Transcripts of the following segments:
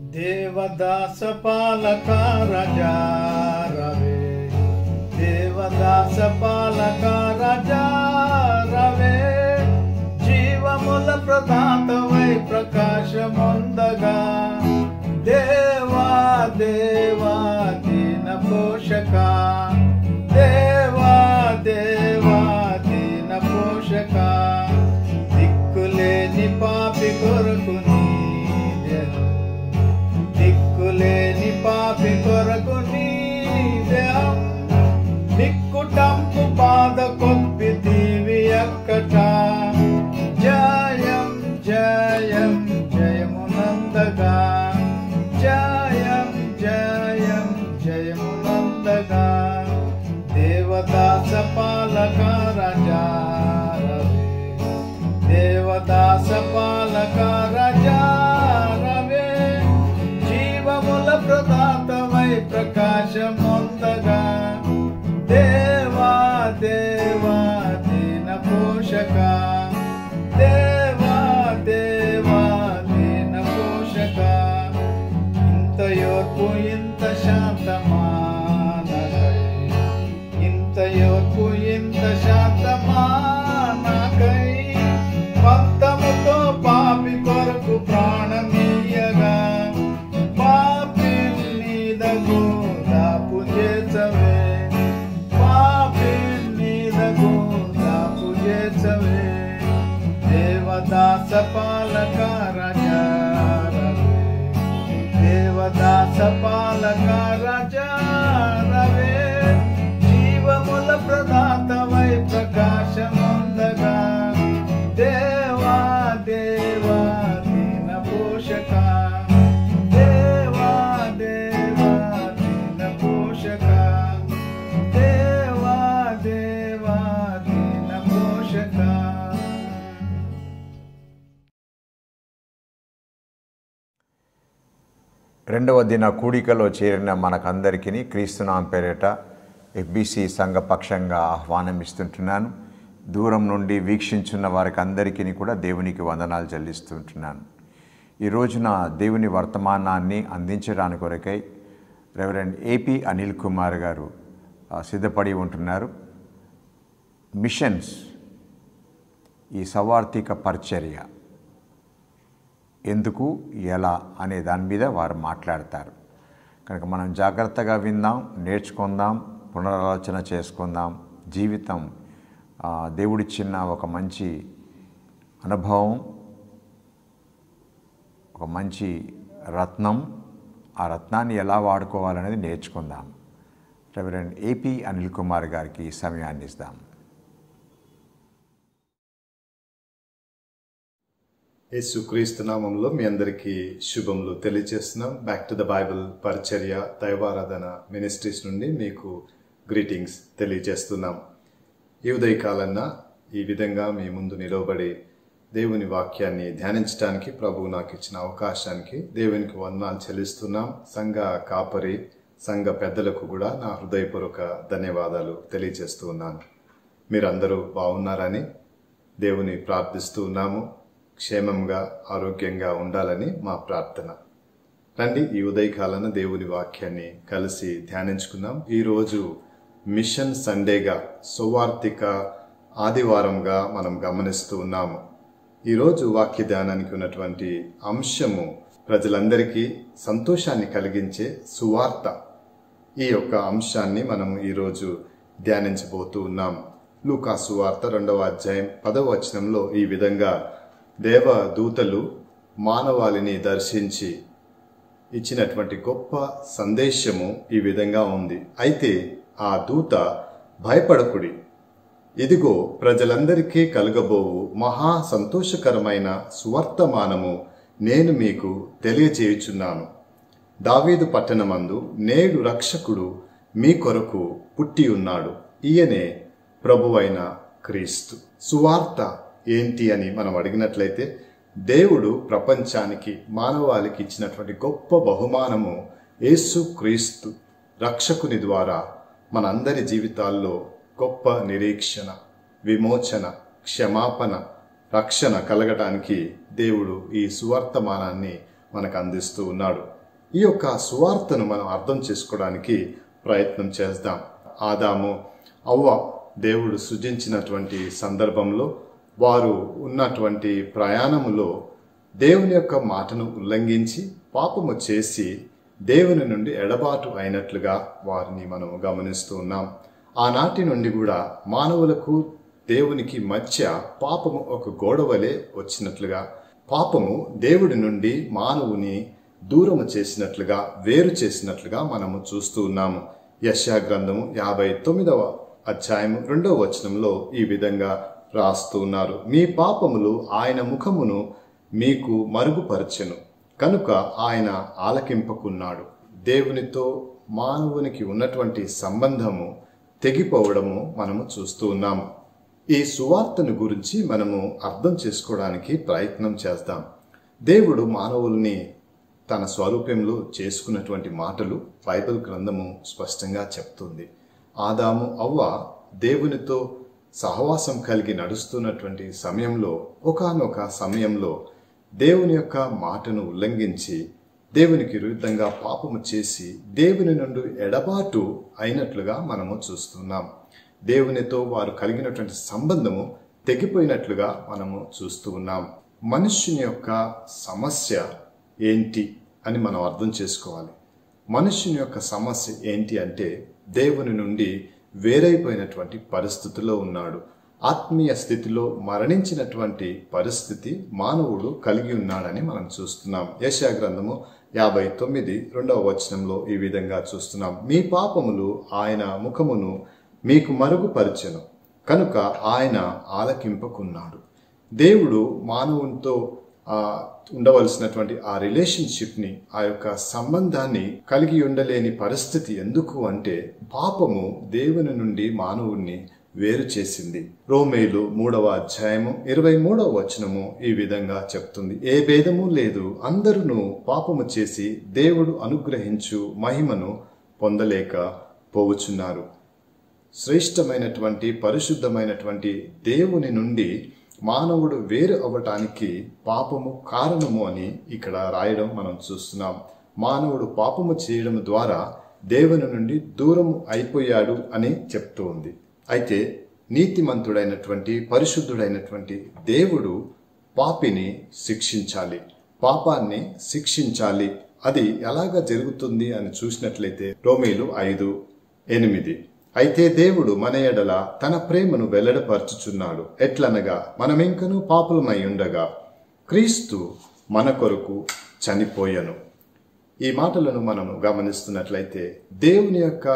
దేవదాస పాలక రజా రవే దేవదాస పాలక రజా రవే జీవముల ప్రదాతవై ప్రకాశముందగా దేవా దేవా దీన పోషక దేవా దేవా దీన పోషక దిక్కులేని పాపి కొరకు నీదే దిక్కులేని పాపి కొరకు నీదేహం దిక్కుటంపు బాధ కొప్పి దీవి అక్కట జయం జయం జయమునందగా జయం జయం జయమునందగా దేవదాస పాలక రాజా రవి దేవదాస పాలక రాజా రవే జీవముల ప్రదాతమై ప్రకాశముందగా దేవా దేవా దీన పోషక దేవా దేవా దీన పోషక ఇంత యోర్పు ఇంత శాంతమానకై ఇంత యోర్పు ఇంత శాంతమానకై భక్తముతో పాపి కొరకు ప్రాణమీయగా పాపి నీదగు దాపు చేసవే పాపి నీదగు దాపు చేసవే దేవదాస పాలక రాజా రవే దేవదాస పాలక రాజా రవే జీవముల ప్రదాతవై ప్రకాశముందగా దేవా దేవా దీన పోషక దేవా దేవా దీన పోషక దేవా దేవా దీన పోషక రెండవ దిన కూడికలో చేరిన మనకందరికీ క్రీస్తునాం పేరిట ఎఫ్బిసి సంఘపక్షంగా ఆహ్వానం ఇస్తుంటున్నాను దూరం నుండి వీక్షించున్న వారికి అందరికీ కూడా దేవునికి వందనాలు చెల్లిస్తుంటున్నాను ఈ రోజున దేవుని వర్తమానాన్ని అందించడానికి కొరకై రెవరెండ్ ఏపీ అనిల్ కుమార్ గారు ఆ, సిద్ధపడి ఉంటున్నారు మిషన్స్ ఈ సవార్థిక పరిచర్య ఎందుకు ఎలా అనే దాని మీద వారు మాట్లాడతారు కనుక మనం జాగ్రత్తగా విందాం నేర్చుకుందాం పునరాలోచన చేసుకుందాం జీవితం ఆ, దేవుడిచ్చిన ఒక మంచి అనుభవం ఒక మంచి రత్నం ఆ రత్నాన్ని ఎలా వాడుకోవాలనేది నేర్చుకుందాం రెవరెండ్ ఏపీ అనిల్ కుమార్ గారికి ఈ సమయాన్ని ఇస్తాం యేసుక్రీస్తు నామంలో మీ అందరికీ శుభములు తెలియజేస్తున్నాం బ్యాక్ టు ద బైబిల్ పరిచర్య దైవారాధన మినిస్ట్రీస్ నుండి మీకు గ్రీటింగ్స్ తెలియజేస్తున్నాం ఈ ఉదయకాలన్న ఈ విధంగా మీ ముందు నిలవబడి దేవుని వాక్యాన్ని ధ్యానించడానికి ప్రభువు నాకు ఇచ్చిన అవకాశానికి దేవునికి వందనాలు చెల్లిస్తున్నాం సంఘ కాపరి సంఘ పెద్దలకు కూడా నా హృదయపూర్వక ధన్యవాదాలు తెలియజేస్తూ ఉన్నాను మీరందరూ బాగున్నారని దేవుని ప్రార్థిస్తూ ఉన్నాము క్షేమంగా ఆరోగ్యంగా ఉండాలని మా ప్రార్థన రండి ఈ ఉదయకాలన దేవుని వాక్యాన్ని కలిసి ధ్యానించుకుందాం ఈరోజు మిషన్ సండేగా సువార్థిక ఆదివారంగా మనం గమనిస్తూ ఉన్నాము ఈరోజు వాక్య ధ్యానానికి ఉన్నటువంటి అంశము ప్రజలందరికీ సంతోషాన్ని కలిగించే సువార్త ఈ యొక్క అంశాన్ని మనం ఈరోజు ధ్యానించబోతూ ఉన్నాం లూకా సువార్త రెండవ అధ్యాయం పదవ వచనంలో ఈ విధంగా దేవ దూతలు మానవాళిని దర్శించి ఇచ్చినటువంటి గొప్ప సందేశము ఈ విధంగా ఉంది అయితే ఆ దూత భయపడకుడి ఇదిగో ప్రజలందరికీ కలుగబోవు మహా సంతోషకరమైన సువర్తమానము నేను మీకు తెలియజేయుచున్నాను దావీదు పట్టణమందు నేడు రక్షకుడు మీ కొరకు పుట్టి ఉన్నాడు ఈయనే ప్రభువైన క్రీస్తు సువార్త ఏంటి అని మనం అడిగినట్లయితే దేవుడు ప్రపంచానికి మానవాళికి ఇచ్చినటువంటి గొప్ప బహుమానము యేసు క్రీస్తు రక్షకుని ద్వారా మనందరి జీవితాల్లో గొప్ప నిరీక్షణ విమోచన క్షమాపణ రక్షణ కలగటానికి దేవుడు ఈ సువర్తమానాన్ని మనకు అందిస్తూ ఉన్నాడు ఈ యొక్క సువార్తను మనం అర్థం చేసుకోవడానికి ప్రయత్నం చేద్దాం ఆదాము అవ్వ దేవుడు సృజించినటువంటి సందర్భంలో వారు ఉన్నటువంటి ప్రయాణములో దేవుని యొక్క మాటను ఉల్లంఘించి పాపము చేసి దేవుని నుండి ఎడబాటు అయినట్లుగా వారిని మనం గమనిస్తూ ఉన్నాం ఆనాటి నుండి కూడా మానవులకు దేవునికి మధ్య పాపము ఒక గోడవలే వచ్చినట్లుగా పాపము దేవుడి నుండి మానవుని దూరము చేసినట్లుగా వేరు చేసినట్లుగా మనము చూస్తూ ఉన్నాము యశా గ్రంథము యాభై తొమ్మిదవ అధ్యాయము రెండవ వచనంలో ఈ విధంగా రాస్తూ ఉన్నారు మీ పాపములు ఆయన ముఖమును మీకు మరుగుపరచెను కనుక ఆయన ఆలకింపకున్నాడు దేవునితో మానవునికి ఉన్నటువంటి సంబంధము తెగిపోవడము మనము చూస్తూ ఉన్నాము ఈ సువార్తను గురించి మనము అర్థం చేసుకోవడానికి ప్రయత్నం చేద్దాం దేవుడు మానవుల్ని తన స్వరూపంలో చేసుకున్నటువంటి మాటలు బైబిల్ గ్రంథము స్పష్టంగా చెప్తుంది ఆదాము అవ్వ దేవునితో సహవాసం కలిగి నడుస్తున్నటువంటి సమయంలో ఒకానొక సమయంలో దేవుని యొక్క మాటను ఉల్లంఘించి దేవునికి విరుద్ధంగా పాపము చేసి దేవుని నుండి ఎడబాటు అయినట్లుగా మనము చూస్తున్నాం దేవునితో వారు కలిగినటువంటి సంబంధము తెగిపోయినట్లుగా మనము చూస్తూ ఉన్నాం మనుష్యుని యొక్క సమస్య ఏంటి అని మనం అర్థం చేసుకోవాలి మనుష్యుని యొక్క సమస్య ఏంటి అంటే దేవుని నుండి వేరైపోయినటువంటి పరిస్థితిలో ఉన్నాడు ఆత్మీయ స్థితిలో మరణించినటువంటి పరిస్థితి మానవుడు కలిగి ఉన్నాడని మనం చూస్తున్నాం యశా గ్రంథము యాభై తొమ్మిది రెండవ వచనంలో ఈ విధంగా చూస్తున్నాం మీ పాపములు ఆయన ముఖమును మీకు మరుగుపరచెను కనుక ఆయన ఆలకింపకున్నాడు దేవుడు మానవునితో ఆ ఉండవలసినటువంటి ఆ రిలేషన్షిప్ని ఆ యొక్క సంబంధాన్ని కలిగి ఉండలేని పరిస్థితి ఎందుకు అంటే పాపము దేవుని నుండి మానవుణ్ణి వేరు చేసింది రోమేలు మూడవ అధ్యాయము ఇరవై మూడవ వచనము ఈ విధంగా చెప్తుంది ఏ భేదము లేదు అందరూ పాపము చేసి దేవుడు అనుగ్రహించు మహిమను పొందలేక పోవుచున్నారు శ్రేష్టమైనటువంటి పరిశుద్ధమైనటువంటి దేవుని నుండి మానవుడు వేరు అవ్వటానికి పాపము కారణము అని ఇక్కడ రాయడం మనం చూస్తున్నాం మానవుడు పాపము చేయడం ద్వారా దేవుని నుండి దూరం అయిపోయాడు అని చెప్తూ ఉంది అయితే నీతిమంతుడైనటువంటి పరిశుద్ధుడైనటువంటి దేవుడు పాపిని శిక్షించాలి పాపాన్ని శిక్షించాలి అది ఎలాగ జరుగుతుంది అని చూసినట్లయితే రోమీలు ఐదు ఎనిమిది అయితే దేవుడు మన ఎడల తన ప్రేమను వెల్లడపరచుచున్నాడు ఎట్లనగా మనమింకను పాపులమై ఉండగా క్రీస్తు మన కొరకు చనిపోయను ఈ మాటలను మనము గమనిస్తున్నట్లయితే దేవుని యొక్క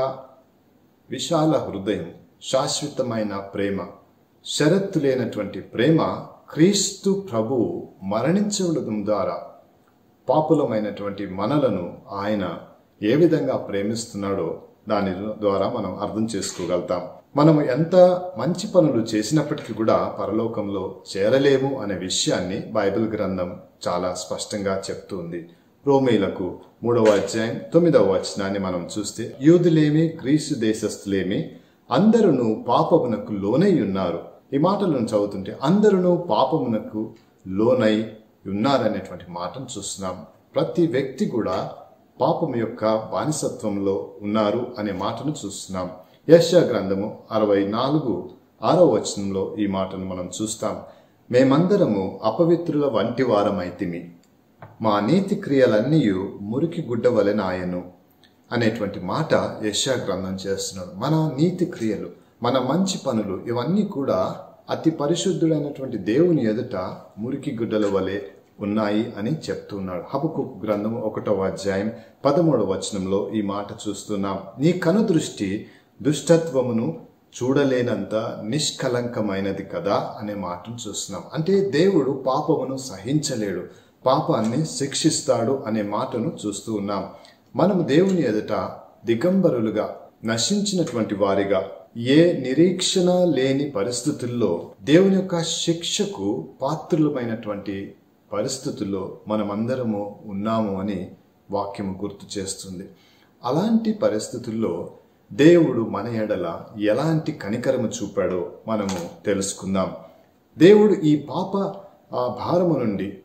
విశాల హృదయం శాశ్వతమైన ప్రేమ షరత్తు లేనటువంటి ప్రేమ క్రీస్తు ప్రభువు మరణించడం ద్వారా పాపులమైనటువంటి మనలను ఆయన ఏ విధంగా ప్రేమిస్తున్నాడో దాని ద్వారా మనం అర్థం చేసుకోగలుగుతాం మనము ఎంత మంచి పనులు చేసినప్పటికీ కూడా పరలోకంలో చేరలేము అనే విషయాన్ని బైబిల్ గ్రంథం చాలా స్పష్టంగా చెప్తుంది రోమీలకు మూడవ అధ్యాయం తొమ్మిదవ వచనాన్ని మనం చూస్తే యూదులేమి గ్రీసు దేశస్థులేమి అందరూ పాపమునకు లోనై ఉన్నారు ఈ మాటలను చదువుతుంటే అందరూ పాపమునకు లోనై ఉన్నారనేటువంటి మాటను చూస్తున్నాం ప్రతి వ్యక్తి కూడా పాపం యొక్క బానిసత్వంలో ఉన్నారు అనే మాటను చూస్తున్నాం యశ గ్రంథము అరవై నాలుగు ఆరో వచనంలో ఈ మాటను మనం చూస్తాం మేమందరము అపవిత్రుల వంటి వారమైతిమి మా నీతి క్రియలన్నీ మురికి గుడ్డ వలెనాయను అనేటువంటి మాట యశా గ్రంథం చేస్తున్నాడు మన నీతి క్రియలు మన మంచి పనులు ఇవన్నీ కూడా అతి పరిశుద్ధుడైనటువంటి దేవుని ఎదుట మురికి గుడ్డల వలె ఉన్నాయి అని చెప్తున్నాడు హబకు గ్రంథం ఒకటవ అధ్యాయం పదమూడవ వచనంలో ఈ మాట చూస్తున్నాం నీ కనుదృష్టి దుష్టత్వమును చూడలేనంత నిష్కలంకమైనది కదా అనే మాటను చూస్తున్నాం అంటే దేవుడు పాపమును సహించలేడు పాపాన్ని శిక్షిస్తాడు అనే మాటను చూస్తూ ఉన్నాం మనము దేవుని ఎదుట దిగంబరులుగా నశించినటువంటి వారిగా ఏ నిరీక్షణ లేని పరిస్థితుల్లో దేవుని యొక్క శిక్షకు పాత్రులమైనటువంటి పరిస్థితుల్లో మనమందరము ఉన్నాము అని వాక్యము గుర్తు చేస్తుంది అలాంటి పరిస్థితుల్లో దేవుడు మన ఎడల ఎలాంటి కనికరము చూపాడో మనము తెలుసుకుందాం దేవుడు ఈ పాప ఆ భారము నుండి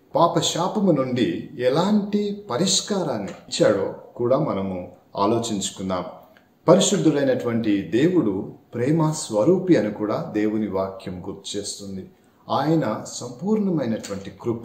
పాప శాపము నుండి ఎలాంటి పరిష్కారాన్ని ఇచ్చాడో కూడా మనము ఆలోచించుకుందాం పరిశుద్ధుడైనటువంటి దేవుడు ప్రేమ స్వరూపి అని కూడా దేవుని వాక్యం గుర్తు చేస్తుంది ఆయన సంపూర్ణమైనటువంటి కృప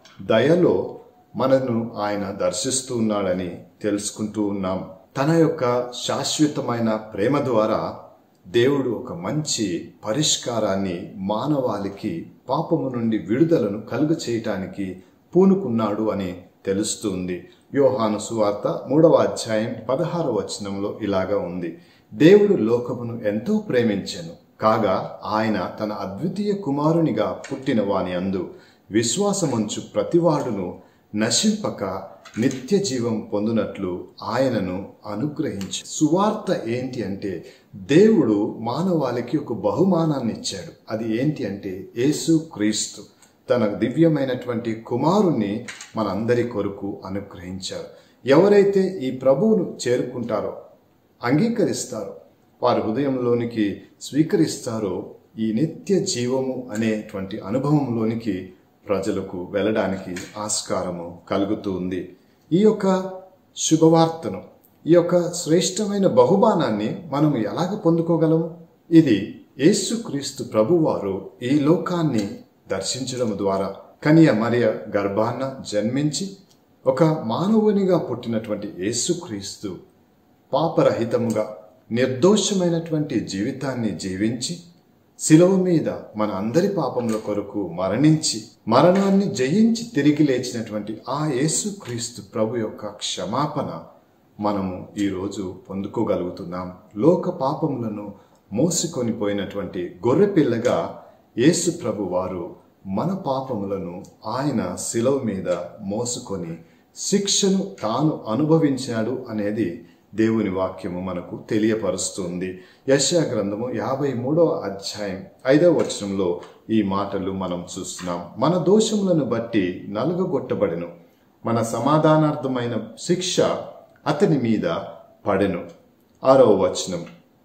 దయలో మనను ఆయన దర్శిస్తూ ఉన్నాడని తెలుసుకుంటూ ఉన్నాం తన యొక్క శాశ్వతమైన ప్రేమ ద్వారా దేవుడు ఒక మంచి పరిష్కారాన్ని మానవాళికి పాపము నుండి విడుదలను కలుగ చేయటానికి పూనుకున్నాడు అని తెలుస్తుంది యోహాను సువార్త మూడవ అధ్యాయం పదహార వచనంలో ఇలాగా ఉంది దేవుడు లోకమును ఎంతో ప్రేమించెను కాగా ఆయన తన అద్వితీయ కుమారునిగా పుట్టిన వాని అందు విశ్వాసముంచు ప్రతివాడును నశింపక నిత్య జీవం పొందునట్లు ఆయనను అనుగ్రహించి సువార్త ఏంటి అంటే దేవుడు మానవాళికి ఒక బహుమానాన్ని ఇచ్చాడు అది ఏంటి అంటే యేసు క్రీస్తు తన దివ్యమైనటువంటి కుమారుణ్ణి మనందరి కొరకు అనుగ్రహించారు ఎవరైతే ఈ ప్రభువును చేరుకుంటారో అంగీకరిస్తారో వారి హృదయంలోనికి స్వీకరిస్తారో ఈ నిత్య జీవము అనేటువంటి అనుభవంలోనికి ప్రజలకు వెళ్ళడానికి ఆస్కారము కలుగుతూ ఉంది ఈ యొక్క శుభవార్తను ఈ యొక్క శ్రేష్టమైన బహుమానాన్ని మనం ఎలాగ పొందుకోగలము ఇది యేసుక్రీస్తు ప్రభువారు ఈ లోకాన్ని దర్శించడం ద్వారా కనియ మరియ గర్భాన్న జన్మించి ఒక మానవునిగా పుట్టినటువంటి యేసుక్రీస్తు పాపరహితముగా నిర్దోషమైనటువంటి జీవితాన్ని జీవించి శిలువ మీద మన అందరి పాపముల కొరకు మరణించి మరణాన్ని జయించి తిరిగి లేచినటువంటి ఆ యేసుక్రీస్తు ప్రభు యొక్క క్షమాపణ మనము ఈరోజు పొందుకోగలుగుతున్నాం లోక పాపములను మోసుకొని పోయినటువంటి గొర్రెపిల్లగా యేసు ప్రభు వారు మన పాపములను ఆయన శిలవ మీద మోసుకొని శిక్షను తాను అనుభవించాడు అనేది దేవుని వాక్యము మనకు తెలియపరుస్తుంది యశా గ్రంథము యాభై మూడవ అధ్యాయం ఐదవ వచనంలో ఈ మాటలు మనం చూస్తున్నాం మన దోషములను బట్టి నలుగగొట్టబడెను మన సమాధానార్థమైన శిక్ష అతని మీద పడెను ఆరవ వచనం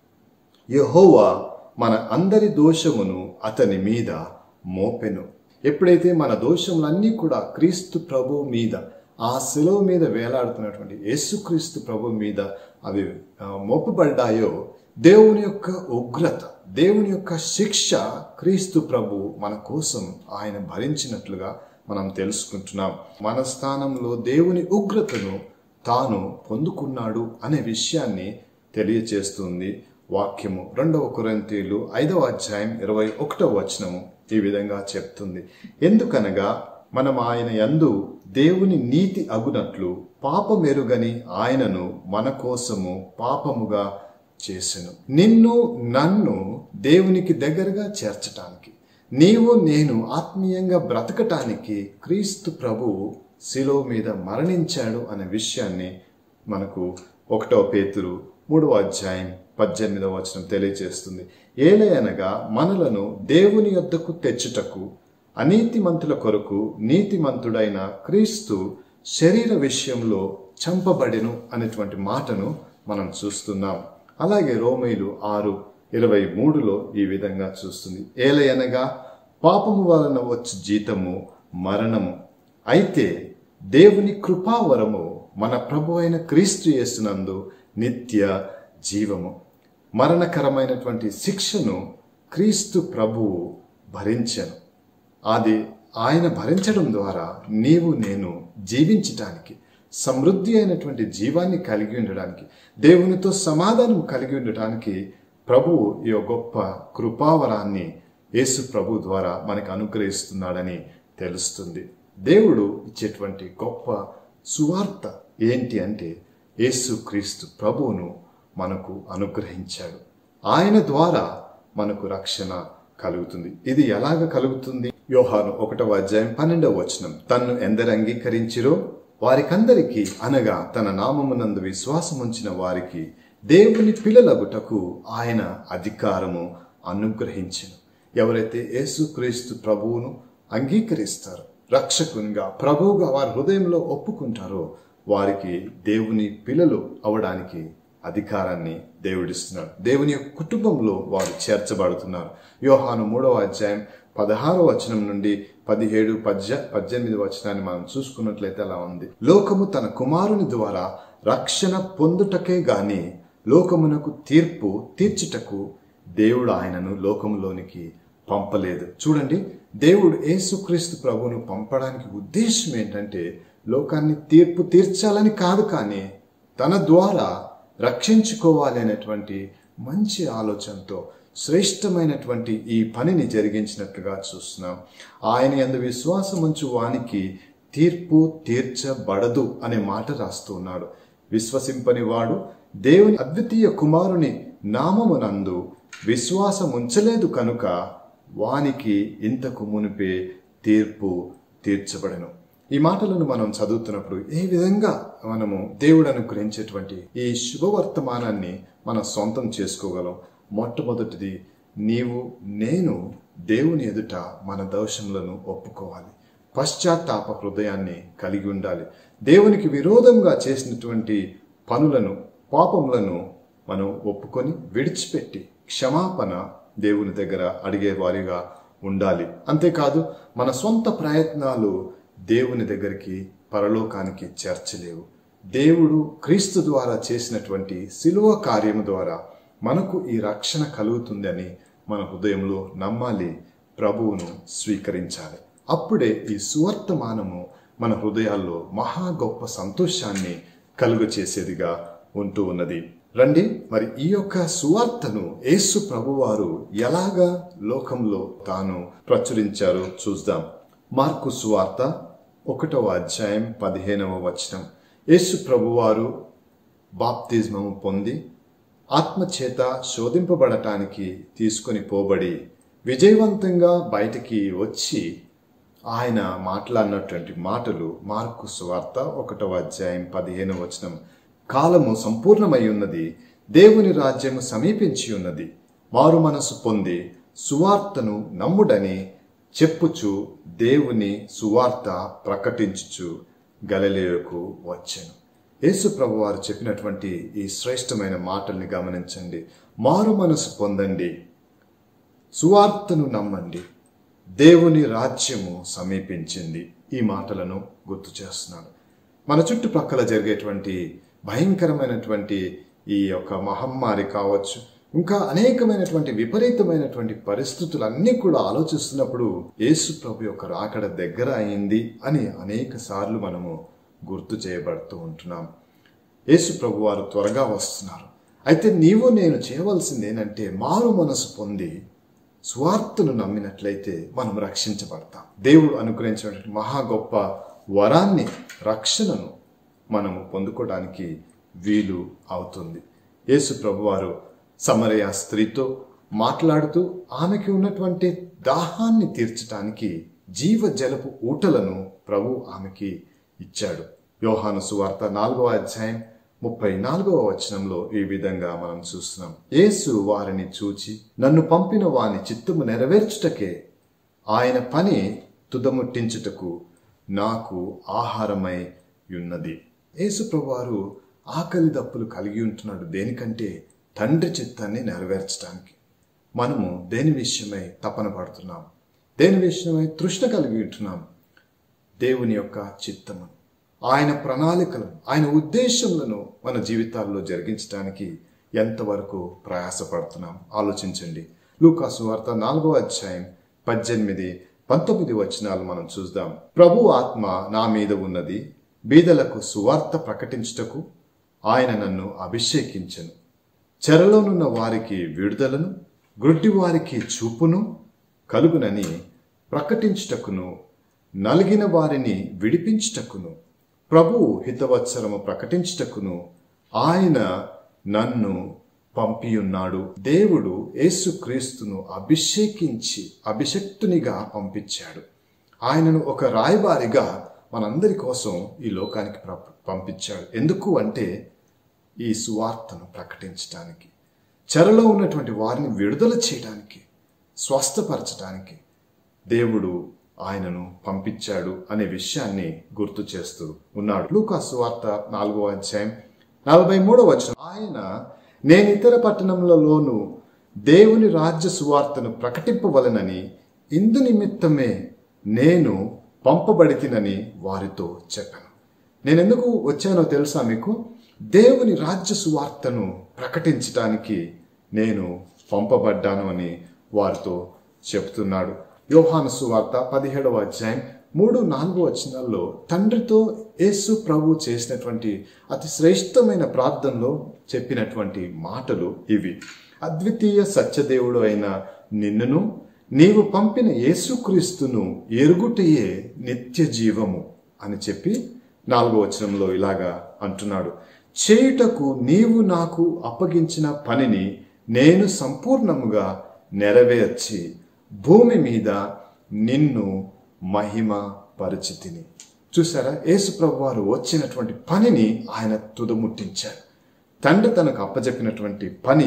యహోవా మన అందరి దోషమును అతని మీద మోపెను ఎప్పుడైతే మన దోషములన్నీ కూడా క్రీస్తు ప్రభు మీద ఆ శిలువ మీద వేలాడుతున్నటువంటి యేసుక్రీస్తు ప్రభు మీద అవి ఆ, మోపబడ్డాయో దేవుని యొక్క ఉగ్రత దేవుని యొక్క శిక్ష క్రీస్తు ప్రభు మన కోసం ఆయన భరించినట్లుగా మనం తెలుసుకుంటున్నాం మన స్థానంలో దేవుని ఉగ్రతను తాను పొందుకున్నాడు అనే విషయాన్ని తెలియచేస్తుంది వాక్యము రెండవ కొరంతీలు ఐదవ అధ్యాయం ఇరవై ఒకటవ వచనము ఈ విధంగా చెప్తుంది ఎందుకనగా మనం ఆయన యందు దేవుని నీతి అగునట్లు పాపమెరుగని ఆయనను మన కోసము పాపముగా చేసెను నిన్ను నన్ను దేవునికి దగ్గరగా చేర్చటానికి నీవు నేను ఆత్మీయంగా బ్రతకటానికి క్రీస్తు ప్రభువు శిలువ మీద మరణించాడు అనే విషయాన్ని మనకు ఒకటవ పేతురు మూడవ అధ్యాయం పద్దెనిమిదవ వచనం తెలియజేస్తుంది ఏలయనగా మనలను దేవుని యొద్దకు తెచ్చుటకు అనీతిమంతుల కొరకు నీతిమంతుడైన క్రీస్తు శరీర విషయంలో చంపబడెను అనేటువంటి మాటను మనం చూస్తున్నాం అలాగే రోమేలు ఆరు ఇరవై మూడులో ఈ విధంగా చూస్తుంది ఏలయనగా పాపము వలన వచ్చు జీతము మరణము అయితే దేవుని కృపావరము మన ప్రభు అయిన క్రీస్తు యేసునందు నిత్య జీవము మరణకరమైనటువంటి శిక్షను క్రీస్తు ప్రభువు భరించను అది ఆయన భరించడం ద్వారా నీవు నేను జీవించటానికి సమృద్ధి అయినటువంటి జీవాన్ని కలిగి ఉండడానికి దేవునితో సమాధానం కలిగి ఉండటానికి ప్రభువు ఈ గొప్ప కృపావరాన్ని యేసు ప్రభు ద్వారా మనకు అనుగ్రహిస్తున్నాడని తెలుస్తుంది దేవుడు ఇచ్చేటువంటి గొప్ప సువార్త ఏంటి అంటే యేసు క్రీస్తు ప్రభువును మనకు అనుగ్రహించాడు ఆయన ద్వారా మనకు రక్షణ కలుగుతుంది ఇది ఎలాగ కలుగుతుంది యోహాను ఒకటవ అధ్యాయం పన్నెండవ వచనం తన్ను ఎందరు అంగీకరించిరో వారికందరికీ అనగా తన నామమునందు విశ్వాసముంచిన వారికి దేవుని పిల్లలగుటకు ఆయన అధికారము అనుగ్రహించెను ఎవరైతే యేసుక్రీస్తు ప్రభువును అంగీకరిస్తారో రక్షకునిగా ప్రభువుగా వారి హృదయంలో ఒప్పుకుంటారో వారికి దేవుని పిల్లలు అవడానికి అధికారాన్ని దేవుడిస్తున్నాడు దేవుని యొక్క కుటుంబంలో వారు చేర్చబడుతున్నారు యోహాను మూడవ అధ్యాయం పదహారో వచనం నుండి పదిహేడు పద్య పద్దెనిమిది వచనాన్ని మనం చూసుకున్నట్లయితే అలా ఉంది లోకము తన కుమారుని ద్వారా రక్షణ పొందుటకే గాని లోకమునకు తీర్పు తీర్చుటకు దేవుడు ఆయనను లోకములోనికి పంపలేదు చూడండి దేవుడు యేసుక్రీస్తు ప్రభువును పంపడానికి ఉద్దేశం ఏంటంటే లోకాన్ని తీర్పు తీర్చాలని కాదు కానీ తన ద్వారా రక్షించుకోవాలి అనేటువంటి మంచి ఆలోచనతో శ్రేష్టమైనటువంటి ఈ పనిని జరిగించినట్లుగా చూస్తున్నాం ఆయన ఎందు విశ్వాసం ఉంచు వానికి తీర్పు తీర్చబడదు అనే మాట రాస్తూ ఉన్నాడు విశ్వసింపని వాడు దేవుని అద్వితీయ కుమారుని నామమునందు విశ్వాసం ఉంచలేదు కనుక వానికి ఇంతకు మునిపే తీర్పు తీర్చబడను ఈ మాటలను మనం చదువుతున్నప్పుడు ఏ విధంగా మనము దేవుడు అనుగ్రహించేటువంటి ఈ శుభవర్తమానాన్ని మన సొంతం చేసుకోగలం మొట్టమొదటిది నీవు నేను దేవుని ఎదుట మన దోషములను ఒప్పుకోవాలి పశ్చాత్తాప హృదయాన్ని కలిగి ఉండాలి దేవునికి విరోధంగా చేసినటువంటి పనులను పాపములను మనం ఒప్పుకొని విడిచిపెట్టి క్షమాపణ దేవుని దగ్గర అడిగే వారిగా ఉండాలి అంతేకాదు మన సొంత ప్రయత్నాలు దేవుని దగ్గరికి పరలోకానికి చేర్చలేవు దేవుడు క్రీస్తు ద్వారా చేసినటువంటి శిలువ కార్యము ద్వారా మనకు ఈ రక్షణ కలుగుతుందని మన హృదయంలో నమ్మాలి ప్రభువును స్వీకరించాలి అప్పుడే ఈ సువర్తమానము మన హృదయాల్లో మహా గొప్ప సంతోషాన్ని కలుగ చేసేదిగా ఉంటూ ఉన్నది రండి మరి ఈ యొక్క సువార్తను యేసు ప్రభువారు ఎలాగా లోకంలో తాను ప్రచురించారో చూద్దాం మార్కు సువార్త ఒకటవ అధ్యాయం పదిహేనవ వచనం యేసు ప్రభువారు బాప్తిజమము పొంది ఆత్మచేత శోధింపబడటానికి తీసుకొని పోబడి విజయవంతంగా బయటికి వచ్చి ఆయన మాట్లాడినటువంటి మాటలు మార్కు సువార్త ఒకటవ అధ్యాయం పదిహేను వచనం కాలము సంపూర్ణమై ఉన్నది దేవుని రాజ్యము సమీపించి ఉన్నది మారు మనసు పొంది సువార్తను నమ్ముడని చెప్పుచు దేవుని సువార్త ప్రకటించుచు గలలేయకు వచ్చాను యేసు ప్రభు వారు చెప్పినటువంటి ఈ శ్రేష్టమైన మాటల్ని గమనించండి మారు మనసు పొందండి సువార్తను నమ్మండి దేవుని రాజ్యము సమీపించింది ఈ మాటలను గుర్తు చేస్తున్నాను మన చుట్టుపక్కల జరిగేటువంటి భయంకరమైనటువంటి ఈ యొక్క మహమ్మారి కావచ్చు ఇంకా అనేకమైనటువంటి విపరీతమైనటువంటి పరిస్థితులన్నీ కూడా ఆలోచిస్తున్నప్పుడు యేసు ప్రభు యొక్క రాకడ దగ్గర అయింది అని అనేక సార్లు మనము గుర్తు చేయబడుతూ ఉంటున్నాం యేసు ప్రభు వారు త్వరగా వస్తున్నారు అయితే నీవు నేను చేయవలసింది ఏంటంటే మారు మనసు పొంది స్వార్థను నమ్మినట్లయితే మనం రక్షించబడతాం దేవుడు అనుగ్రహించినటువంటి మహా గొప్ప వరాన్ని రక్షణను మనము పొందుకోవడానికి వీలు అవుతుంది యేసు ప్రభువారు సమరయ స్త్రీతో మాట్లాడుతూ ఆమెకి ఉన్నటువంటి దాహాన్ని తీర్చడానికి జీవ జలపు ఊటలను ప్రభు ఆమెకి ఇచ్చాడు యోహాను సువార్త నాలుగవ అధ్యాయం ముప్పై నాలుగవ వచనంలో ఈ విధంగా మనం చూస్తున్నాం యేసు వారిని చూచి నన్ను పంపిన వాని చిత్తము నెరవేర్చుటకే ఆయన పని తుదముట్టించుటకు నాకు ఆహారమై ఉన్నది యేసు ప్రభువారు ఆకలి దప్పులు కలిగి ఉంటున్నాడు దేనికంటే తండ్రి చిత్తాన్ని నెరవేర్చడానికి మనము దేని విషయమై తపన పడుతున్నాం దేని విషయమై తృష్ణ కలిగి ఉంటున్నాం దేవుని యొక్క చిత్తము ఆయన ప్రణాళికలను ఆయన ఉద్దేశములను మన జీవితాల్లో జరిగించడానికి ఎంతవరకు ప్రయాసపడుతున్నాం ఆలోచించండి లూకాసు వార్త నాలుగో అధ్యాయం పద్దెనిమిది పంతొమ్మిది వచనాలు మనం చూద్దాం ప్రభు ఆత్మ నా మీద ఉన్నది బీదలకు సువార్త ప్రకటించుటకు ఆయన నన్ను అభిషేకించను చెరలోనున్న వారికి విడుదలను గ్రుడ్డి వారికి చూపును కలుగునని ప్రకటించుటకును నలిగిన వారిని విడిపించుటకును ప్రభు హితవత్సరము ప్రకటించుటకును ఆయన నన్ను పంపియున్నాడు దేవుడు యేసుక్రీస్తును అభిషేకించి అభిషక్తునిగా పంపించాడు ఆయనను ఒక రాయబారిగా మనందరి కోసం ఈ లోకానికి ప్ర- పంపించాడు ఎందుకు అంటే ఈ సువార్తను ప్రకటించడానికి చెరలో ఉన్నటువంటి వారిని విడుదల చేయడానికి స్వస్థపరచడానికి దేవుడు ఆయనను పంపించాడు అనే విషయాన్ని గుర్తు చేస్తూ ఉన్నాడు లూకా సువార్త నాలుగో అధ్యాయం నలభై మూడో వచ్చిన ఆయన నేను ఇతర పట్టణములలోను దేవుని రాజ్య సువార్తను ప్రకటింపవలనని ఇందు నిమిత్తమే నేను పంపబడితినని వారితో చెప్పాను నేను ఎందుకు వచ్చానో తెలుసా మీకు దేవుని రాజ్య సువార్తను ప్రకటించడానికి నేను పంపబడ్డాను అని వారితో చెప్తున్నాడు యోహాను సువార్త పదిహేడవ అధ్యాయం మూడు నాలుగు వచనాల్లో తండ్రితో యేసు ప్రభు చేసినటువంటి అతి శ్రేష్టమైన ప్రార్థనలో చెప్పినటువంటి మాటలు ఇవి అద్వితీయ సత్యదేవుడు అయిన నిన్నును నీవు పంపిన యేసుక్రీస్తును ఎరుగుటయే నిత్య జీవము అని చెప్పి నాలుగో వచనంలో ఇలాగా అంటున్నాడు చేయుటకు నీవు నాకు అప్పగించిన పనిని నేను సంపూర్ణముగా నెరవేర్చి భూమి మీద నిన్ను మహిమ పరిచితిని చూసారా యేసుప్రభు వారు వచ్చినటువంటి పనిని ఆయన తుదముట్టించారు తండ్రి తనకు అప్పజెప్పినటువంటి పని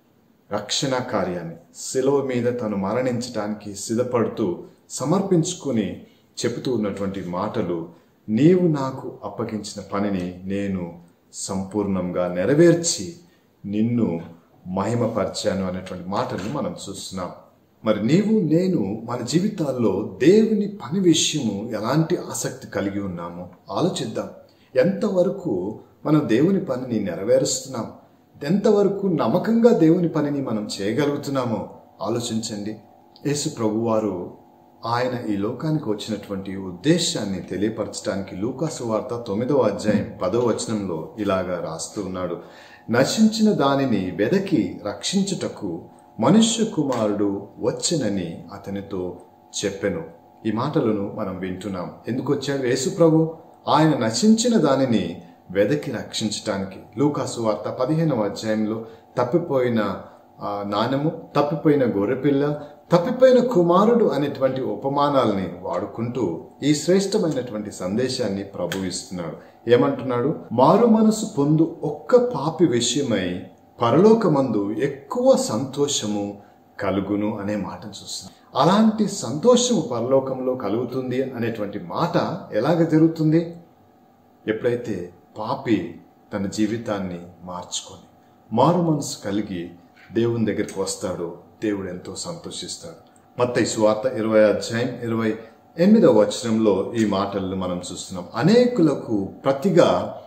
రక్షణ కార్యాన్ని శిలువ మీద తను మరణించడానికి సిద్ధపడుతూ సమర్పించుకుని చెబుతూ ఉన్నటువంటి మాటలు నీవు నాకు అప్పగించిన పనిని నేను సంపూర్ణంగా నెరవేర్చి నిన్ను మహిమపరిచాను అనేటువంటి మాటలు మనం చూస్తున్నాం మరి నీవు నేను మన జీవితాల్లో దేవుని పని విషయము ఎలాంటి ఆసక్తి కలిగి ఉన్నామో ఆలోచిద్దాం ఎంతవరకు మనం దేవుని పనిని నెరవేరుస్తున్నాం ఎంతవరకు నమ్మకంగా దేవుని పనిని మనం చేయగలుగుతున్నామో ఆలోచించండి యేసు ప్రభువారు ఆయన ఈ లోకానికి వచ్చినటువంటి ఉద్దేశాన్ని తెలియపరచడానికి లూకాసు వార్త తొమ్మిదవ అధ్యాయం పదవ వచనంలో ఇలాగా రాస్తూ ఉన్నాడు నశించిన దానిని వెదకి రక్షించుటకు మనుష్య కుమారుడు వచ్చెనని అతనితో చెప్పెను ఈ మాటలను మనం వింటున్నాం ఎందుకు వచ్చాడు యేసు ప్రభు ఆయన నశించిన దానిని వెదకి రక్షించటానికి లూకాసు వార్త పదిహేనవ అధ్యాయంలో తప్పిపోయిన ఆ, నాణెము తప్పిపోయిన గొర్రెపిల్ల తప్పిపోయిన కుమారుడు అనేటువంటి ఉపమానాల్ని వాడుకుంటూ ఈ శ్రేష్టమైనటువంటి సందేశాన్ని ప్రభు ఇస్తున్నాడు ఏమంటున్నాడు మారు మనసు పొందు ఒక్క పాపి విషయమై పరలోకమందు ఎక్కువ సంతోషము కలుగును అనే మాట చూస్తున్నాం అలాంటి సంతోషము పరలోకంలో కలుగుతుంది అనేటువంటి మాట ఎలాగ జరుగుతుంది ఎప్పుడైతే పాపి తన జీవితాన్ని మార్చుకొని మారు మనసు కలిగి దేవుని దగ్గరికి వస్తాడో దేవుడు ఎంతో సంతోషిస్తాడు మత్తయి సువార్త ఇరవై అధ్యాయం ఇరవై ఎనిమిదవ వచనంలో ఈ మాటలను మనం చూస్తున్నాం అనేకులకు ప్రతిగా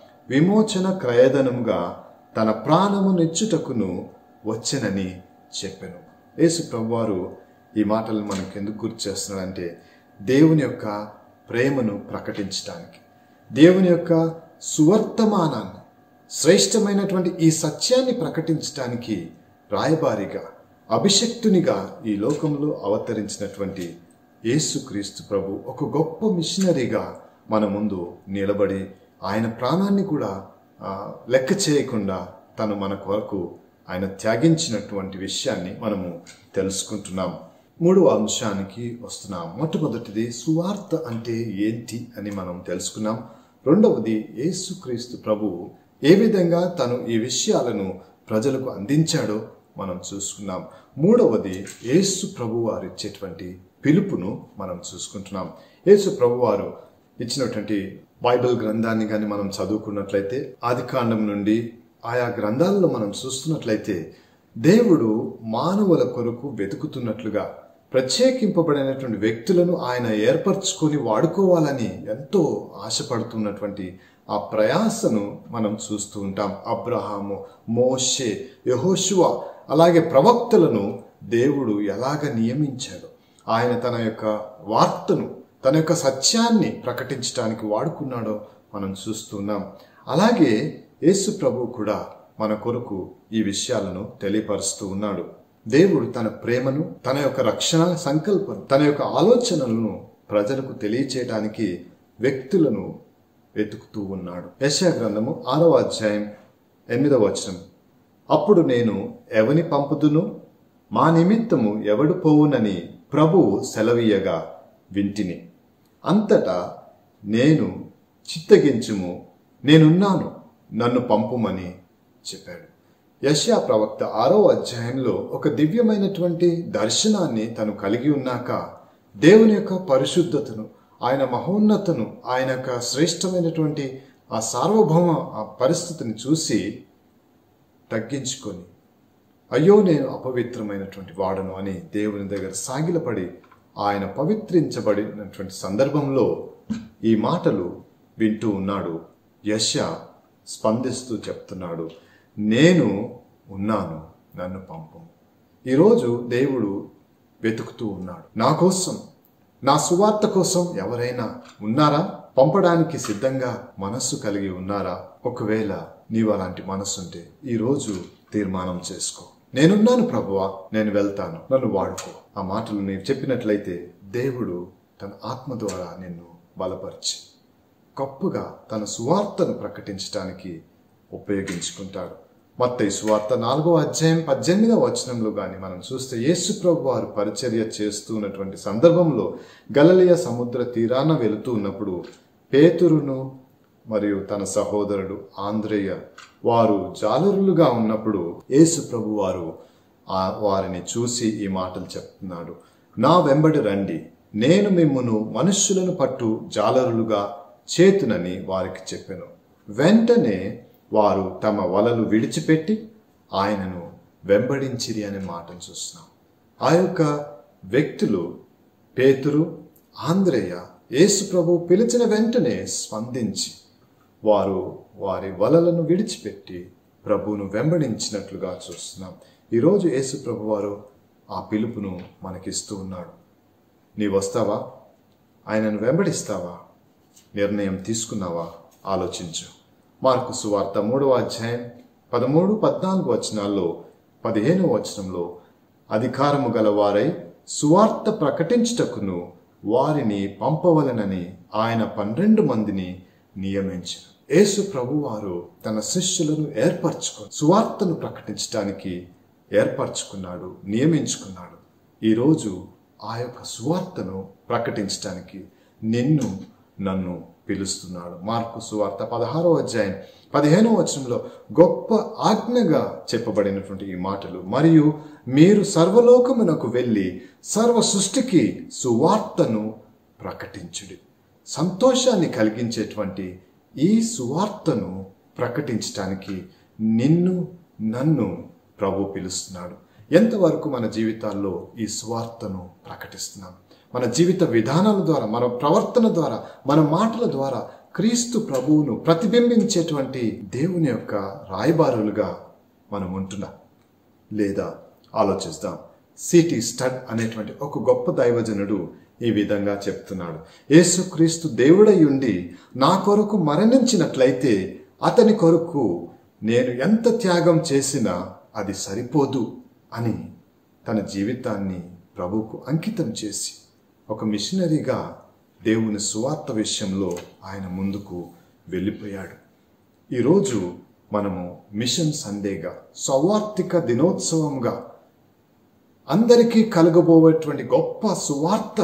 విమోచన క్రయధనముగా తన ప్రాణము నెచ్చుటకును వచ్చెనని చెప్పాను యేసు ప్రభువారు ఈ మాటలను మనకు ఎందుకు గుర్తు చేస్తున్నాడంటే దేవుని యొక్క ప్రేమను ప్రకటించడానికి దేవుని యొక్క సువర్తమానాన్ని శ్రేష్టమైనటువంటి ఈ సత్యాన్ని ప్రకటించడానికి రాయబారిగా అభిషక్తునిగా ఈ లోకంలో అవతరించినటువంటి యేసుక్రీస్తు ప్రభు ఒక గొప్ప మిషనరీగా మన ముందు నిలబడి ఆయన ప్రాణాన్ని కూడా ఆ, లెక్క చేయకుండా తను మన కొరకు ఆయన త్యాగించినటువంటి విషయాన్ని మనము తెలుసుకుంటున్నాం మూడవ అంశానికి వస్తున్నాం మొట్టమొదటిది సువార్త అంటే ఏంటి అని మనం తెలుసుకున్నాం రెండవది యేసుక్రీస్తు ప్రభు ఏ విధంగా తను ఈ విషయాలను ప్రజలకు అందించాడో మనం చూసుకున్నాం మూడవది యేసు ప్రభు వారు ఇచ్చేటువంటి పిలుపును మనం చూసుకుంటున్నాం యేసు ప్రభు వారు ఇచ్చినటువంటి బైబిల్ గ్రంథాన్ని కానీ మనం చదువుకున్నట్లయితే ఆది కాండం నుండి ఆయా గ్రంథాల్లో మనం చూస్తున్నట్లయితే దేవుడు మానవుల కొరకు వెతుకుతున్నట్లుగా ప్రత్యేకింపబడినటువంటి వ్యక్తులను ఆయన ఏర్పరచుకొని వాడుకోవాలని ఎంతో ఆశపడుతున్నటువంటి ఆ ప్రయాసను మనం చూస్తూ ఉంటాం అబ్రహాము మోషే యహోశువ అలాగే ప్రవక్తలను దేవుడు ఎలాగ నియమించాడు ఆయన తన యొక్క వార్తను తన యొక్క సత్యాన్ని ప్రకటించడానికి వాడుకున్నాడో మనం చూస్తున్నాం అలాగే యేసు ప్రభు కూడా మన కొరకు ఈ విషయాలను తెలియపరుస్తూ ఉన్నాడు దేవుడు తన ప్రేమను తన యొక్క రక్షణ సంకల్పం తన యొక్క ఆలోచనలను ప్రజలకు తెలియచేయడానికి వ్యక్తులను వెతుకుతూ ఉన్నాడు యశా గ్రంథము ఆరవ అధ్యాయం ఎనిమిదవ వచనం అప్పుడు నేను ఎవని పంపుదును మా నిమిత్తము ఎవడు పోవునని ప్రభువు సెలవీయగా వింటిని అంతటా నేను చిత్తగించుము నేనున్నాను నన్ను పంపుమని చెప్పాడు యష్యా ప్రవక్త ఆరో అధ్యాయంలో ఒక దివ్యమైనటువంటి దర్శనాన్ని తను కలిగి ఉన్నాక దేవుని యొక్క పరిశుద్ధతను ఆయన మహోన్నతను ఆయన యొక్క శ్రేష్టమైనటువంటి ఆ సార్వభౌమ ఆ పరిస్థితిని చూసి తగ్గించుకొని అయ్యో నేను అపవిత్రమైనటువంటి వాడను అని దేవుని దగ్గర సాగిలపడి ఆయన పవిత్రించబడినటువంటి సందర్భంలో ఈ మాటలు వింటూ ఉన్నాడు యశ స్పందిస్తూ చెప్తున్నాడు నేను ఉన్నాను నన్ను పంపు ఈరోజు దేవుడు వెతుకుతూ ఉన్నాడు నా కోసం నా సువార్త కోసం ఎవరైనా ఉన్నారా పంపడానికి సిద్ధంగా మనస్సు కలిగి ఉన్నారా ఒకవేళ నీవు అలాంటి మనస్సుంటే ఈరోజు తీర్మానం చేసుకో నేనున్నాను ప్రభువా నేను వెళ్తాను నన్ను వాడుకో ఆ మాటలు నీవు చెప్పినట్లయితే దేవుడు తన ఆత్మ ద్వారా నిన్ను బలపరిచి గొప్పగా తన సువార్తను ప్రకటించడానికి ఉపయోగించుకుంటాడు మత్తయి సువార్త నాలుగో అధ్యాయం పద్దెనిమిదవ వచనంలో గాని మనం చూస్తే యేసు ప్రభు వారు పరిచర్య చేస్తున్నటువంటి సందర్భంలో గలలియ సముద్ర తీరాన వెళుతూ ఉన్నప్పుడు పేతురును మరియు తన సహోదరుడు ఆంధ్రేయ వారు జాలరులుగా ఉన్నప్పుడు యేసు ప్రభు వారు ఆ వారిని చూసి ఈ మాటలు చెప్తున్నాడు నా వెంబడి రండి నేను మిమ్మును మనుష్యులను పట్టు జాలరులుగా చేతునని వారికి చెప్పెను వెంటనే వారు తమ వలలు విడిచిపెట్టి ఆయనను వెంబడించిరి అనే మాటను చూస్తున్నాం ఆ యొక్క వ్యక్తులు పేతురు ఆంధ్రేయ యేసు ప్రభు పిలిచిన వెంటనే స్పందించి వారు వారి వలలను విడిచిపెట్టి ప్రభువును వెంబడించినట్లుగా చూస్తున్నాం ఈరోజు యేసు ప్రభు వారు ఆ పిలుపును మనకిస్తూ ఉన్నాడు నీవు వస్తావా ఆయనను వెంబడిస్తావా నిర్ణయం తీసుకున్నావా ఆలోచించు మార్కు సువార్త మూడవ అధ్యాయం పదమూడు పద్నాలుగు వచనాల్లో పదిహేను వచనంలో అధికారము గల వారై సువార్త ప్రకటించుటకును వారిని పంపవలనని ఆయన పన్నెండు మందిని నియమించారు యేసు ప్రభువారు తన శిష్యులను ఏర్పరచుకొని సువార్తను ప్రకటించడానికి ఏర్పరచుకున్నాడు నియమించుకున్నాడు ఈరోజు ఆ యొక్క సువార్తను ప్రకటించడానికి నిన్ను నన్ను పిలుస్తున్నాడు మార్కు సువార్త పదహారో అధ్యాయం పదిహేనో వచనంలో గొప్ప ఆజ్ఞగా చెప్పబడినటువంటి ఈ మాటలు మరియు మీరు సర్వలోకమునకు వెళ్ళి సర్వ సృష్టికి సువార్తను ప్రకటించుడి సంతోషాన్ని కలిగించేటువంటి ఈ సువార్తను ప్రకటించటానికి నిన్ను నన్ను ప్రభు పిలుస్తున్నాడు ఎంతవరకు మన జీవితాల్లో ఈ సువార్తను ప్రకటిస్తున్నాం మన జీవిత విధానాల ద్వారా మన ప్రవర్తన ద్వారా మన మాటల ద్వారా క్రీస్తు ప్రభువును ప్రతిబింబించేటువంటి దేవుని యొక్క రాయబారులుగా మనం ఉంటున్నాం లేదా ఆలోచిస్తాం సిటీ స్టడ్ అనేటువంటి ఒక గొప్ప దైవజనుడు ఈ విధంగా చెప్తున్నాడు యేసుక్రీస్తు దేవుడై ఉండి నా కొరకు మరణించినట్లయితే అతని కొరకు నేను ఎంత త్యాగం చేసినా అది సరిపోదు అని తన జీవితాన్ని ప్రభువుకు అంకితం చేసి ఒక మిషనరీగా దేవుని సువార్త విషయంలో ఆయన ముందుకు వెళ్ళిపోయాడు ఈరోజు మనము మిషన్ సండేగా సౌవార్తిక దినోత్సవంగా అందరికీ కలగబోయేటువంటి గొప్ప సువార్త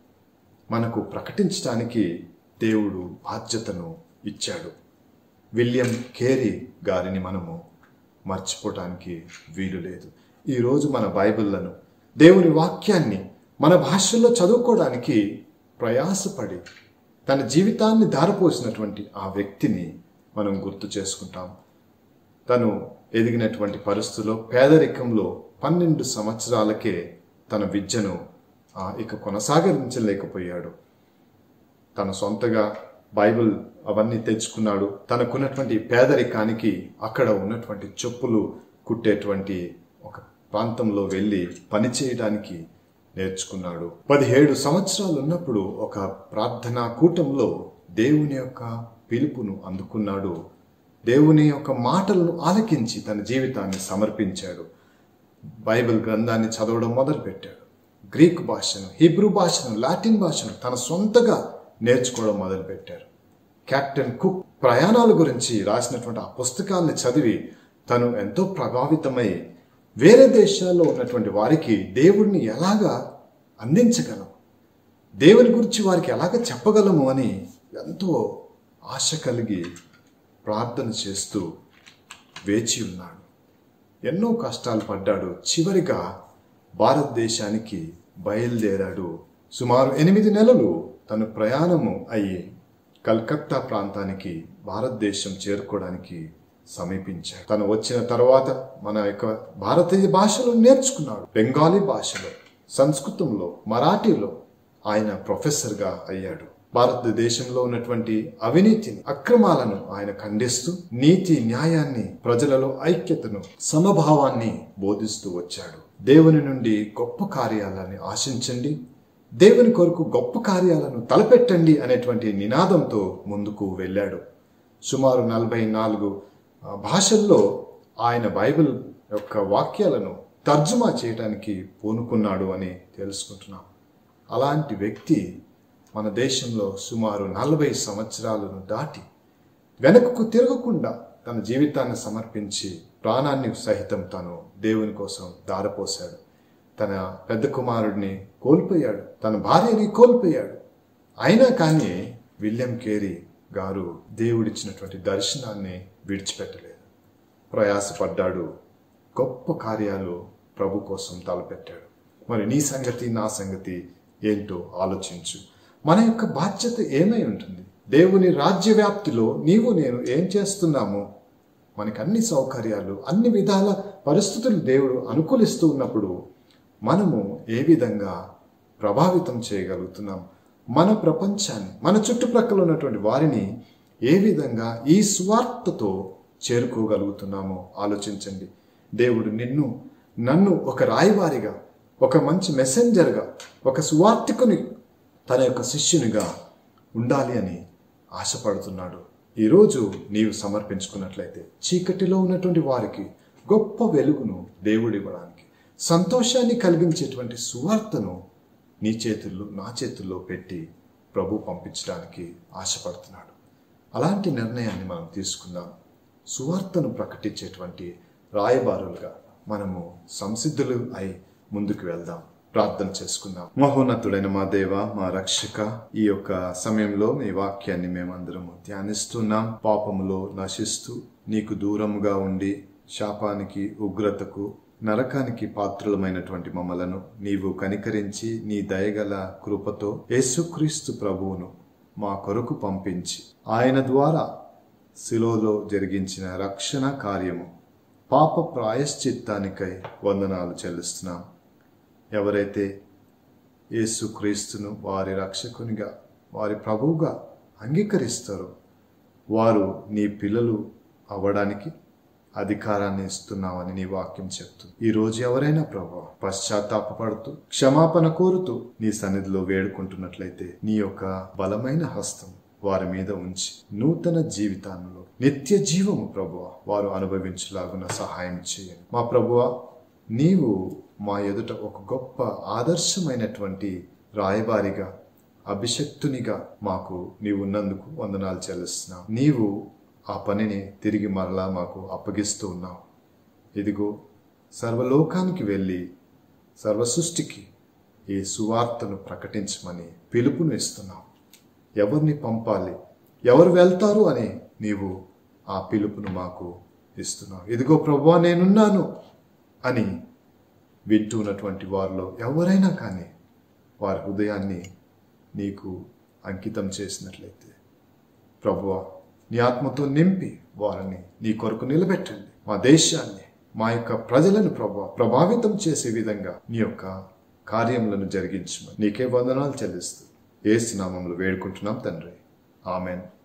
మనకు ప్రకటించడానికి దేవుడు బాధ్యతను ఇచ్చాడు విలియం కేరీ గారిని మనము మర్చిపోవటానికి వీలు లేదు ఈరోజు మన బైబిళ్లను దేవుని వాక్యాన్ని మన భాషల్లో చదువుకోవడానికి ప్రయాసపడి తన జీవితాన్ని దారిపోసినటువంటి ఆ వ్యక్తిని మనం గుర్తు చేసుకుంటాం తను ఎదిగినటువంటి పరిస్థితుల్లో పేదరికంలో పన్నెండు సంవత్సరాలకే తన విద్యను ఆ, ఇక కొనసాగించలేకపోయాడు తన సొంతగా బైబిల్ అవన్నీ తెచ్చుకున్నాడు తనకున్నటువంటి పేదరికానికి అక్కడ ఉన్నటువంటి చెప్పులు కుట్టేటువంటి ఒక ప్రాంతంలో వెళ్ళి పని చేయడానికి నేర్చుకున్నాడు పదిహేడు సంవత్సరాలు ఉన్నప్పుడు ఒక ప్రార్థనా కూటంలో దేవుని యొక్క పిలుపును అందుకున్నాడు దేవుని యొక్క మాటలను ఆలకించి తన జీవితాన్ని సమర్పించాడు బైబిల్ గ్రంథాన్ని చదవడం మొదలుపెట్టాడు గ్రీక్ భాషను హీబ్రూ భాషను లాటిన్ భాషను తన సొంతగా నేర్చుకోవడం మొదలుపెట్టారు కెప్టెన్ కుక్ ప్రయాణాల గురించి రాసినటువంటి ఆ పుస్తకాన్ని చదివి తను ఎంతో ప్రభావితమై వేరే దేశాల్లో ఉన్నటువంటి వారికి దేవుడిని ఎలాగా అందించగలం దేవుని గురించి వారికి ఎలాగ చెప్పగలము అని ఎంతో ఆశ కలిగి ప్రార్థన చేస్తూ వేచి ఉన్నాడు ఎన్నో కష్టాలు పడ్డాడు చివరిగా భారతదేశానికి బయలుదేరాడు సుమారు ఎనిమిది నెలలు తను ప్రయాణము అయ్యి కల్కత్తా ప్రాంతానికి భారతదేశం చేరుకోవడానికి సమీపించాడు తను వచ్చిన తర్వాత మన యొక్క భారతీయ భాషలో నేర్చుకున్నాడు బెంగాలీ భాషలో సంస్కృతంలో మరాఠీలో ఆయన ప్రొఫెసర్గా అయ్యాడు భారతదేశంలో ఉన్నటువంటి అవినీతిని అక్రమాలను ఆయన ఖండిస్తూ నీతి న్యాయాన్ని ప్రజలలో ఐక్యతను సమభావాన్ని బోధిస్తూ వచ్చాడు దేవుని నుండి గొప్ప కార్యాలని ఆశించండి దేవుని కొరకు గొప్ప కార్యాలను తలపెట్టండి అనేటువంటి నినాదంతో ముందుకు వెళ్ళాడు సుమారు నలభై నాలుగు ఆ, భాషల్లో ఆయన బైబిల్ యొక్క వాక్యాలను తర్జుమా చేయడానికి పూనుకున్నాడు అని తెలుసుకుంటున్నాం అలాంటి వ్యక్తి మన దేశంలో సుమారు నలభై సంవత్సరాలను దాటి వెనకకు తిరగకుండా తన జీవితాన్ని సమర్పించి ప్రాణాన్ని సహితం తను దేవుని కోసం దారపోశాడు తన పెద్ద కుమారుడిని కోల్పోయాడు తన భార్యని కోల్పోయాడు అయినా కానీ విలియం కేరీ గారు దేవుడిచ్చినటువంటి దర్శనాన్ని విడిచిపెట్టలేదు ప్రయాసపడ్డాడు గొప్ప కార్యాలు ప్రభు కోసం తలపెట్టాడు మరి నీ సంగతి నా సంగతి ఏంటో ఆలోచించు మన యొక్క బాధ్యత ఏమై ఉంటుంది దేవుని రాజ్య వ్యాప్తిలో నీవు నేను ఏం చేస్తున్నాము మనకి అన్ని సౌకర్యాలు అన్ని విధాల పరిస్థితులు దేవుడు అనుకూలిస్తూ ఉన్నప్పుడు మనము ఏ విధంగా ప్రభావితం చేయగలుగుతున్నాం మన ప్రపంచాన్ని మన చుట్టుప్రక్కల ఉన్నటువంటి వారిని ఏ విధంగా ఈ స్వార్థతో చేరుకోగలుగుతున్నామో ఆలోచించండి దేవుడు నిన్ను నన్ను ఒక రాయవారిగా ఒక మంచి మెసెంజర్గా ఒక సువార్థికుని తన యొక్క శిష్యునిగా ఉండాలి అని ఆశపడుతున్నాడు ఈరోజు నీవు సమర్పించుకున్నట్లయితే చీకటిలో ఉన్నటువంటి వారికి గొప్ప వెలుగును దేవుడు ఇవ్వడానికి సంతోషాన్ని కలిగించేటువంటి సువార్తను నీ చేతుల్లో నా చేతుల్లో పెట్టి ప్రభు పంపించడానికి ఆశపడుతున్నాడు అలాంటి నిర్ణయాన్ని మనం తీసుకుందాం సువార్తను ప్రకటించేటువంటి రాయబారులుగా మనము సంసిద్ధులు అయి ముందుకు వెళ్దాం ప్రార్థన చేసుకుందాం మహోన్నతుడైన మా దేవ మా రక్షక ఈ యొక్క సమయంలో మీ వాక్యాన్ని మేమందరము ధ్యానిస్తున్నాం పాపములో నశిస్తూ నీకు దూరముగా ఉండి శాపానికి ఉగ్రతకు నరకానికి పాత్రులమైనటువంటి మమ్మలను నీవు కనికరించి నీ దయగల కృపతో యేసుక్రీస్తు ప్రభువును మా కొరకు పంపించి ఆయన ద్వారా శిలోలో జరిగించిన రక్షణ కార్యము పాప ప్రాయశ్చిత్తానికై వందనాలు చెల్లిస్తున్నాం ఎవరైతే యేసుక్రీస్తును వారి రక్షకునిగా వారి ప్రభువుగా అంగీకరిస్తారో వారు నీ పిల్లలు అవ్వడానికి అధికారాన్ని ఇస్తున్నావని నీ వాక్యం చెప్తుంది ఈ రోజు ఎవరైనా ప్రభు పశ్చాత్తాపడుతూ క్షమాపణ కోరుతూ నీ సన్నిధిలో వేడుకుంటున్నట్లయితే నీ యొక్క బలమైన హస్తం వారి మీద ఉంచి నూతన జీవితాల్లో నిత్య జీవము ప్రభువ వారు అనుభవించలాగున సహాయం చేయండి మా ప్రభువ నీవు మా ఎదుట ఒక గొప్ప ఆదర్శమైనటువంటి రాయబారిగా అభిషక్తునిగా మాకు నీవు ఉన్నందుకు వందనాలు చెల్లిస్తున్నావు నీవు ఆ పనిని తిరిగి మరలా మాకు అప్పగిస్తూ ఉన్నావు ఇదిగో సర్వలోకానికి వెళ్ళి సర్వసృష్టికి ఈ సువార్తను ప్రకటించమని పిలుపును ఇస్తున్నావు ఎవరిని పంపాలి ఎవరు వెళ్తారు అని నీవు ఆ పిలుపును మాకు ఇస్తున్నావు ఇదిగో ప్రభువా నేనున్నాను అని వింటున్నటువంటి వారిలో ఎవరైనా కానీ వారి హృదయాన్ని నీకు అంకితం చేసినట్లయితే ప్రభువా నీ ఆత్మతో నింపి వారిని నీ కొరకు నిలబెట్టండి మా దేశాన్ని మా యొక్క ప్రజలను ప్రభు ప్రభావితం చేసే విధంగా నీ యొక్క కార్యములను జరిగించమని నీకే వందనాలు చెల్లిస్తూ ఏ నామంలో వేడుకుంటున్నాం తండ్రి ఆమెన్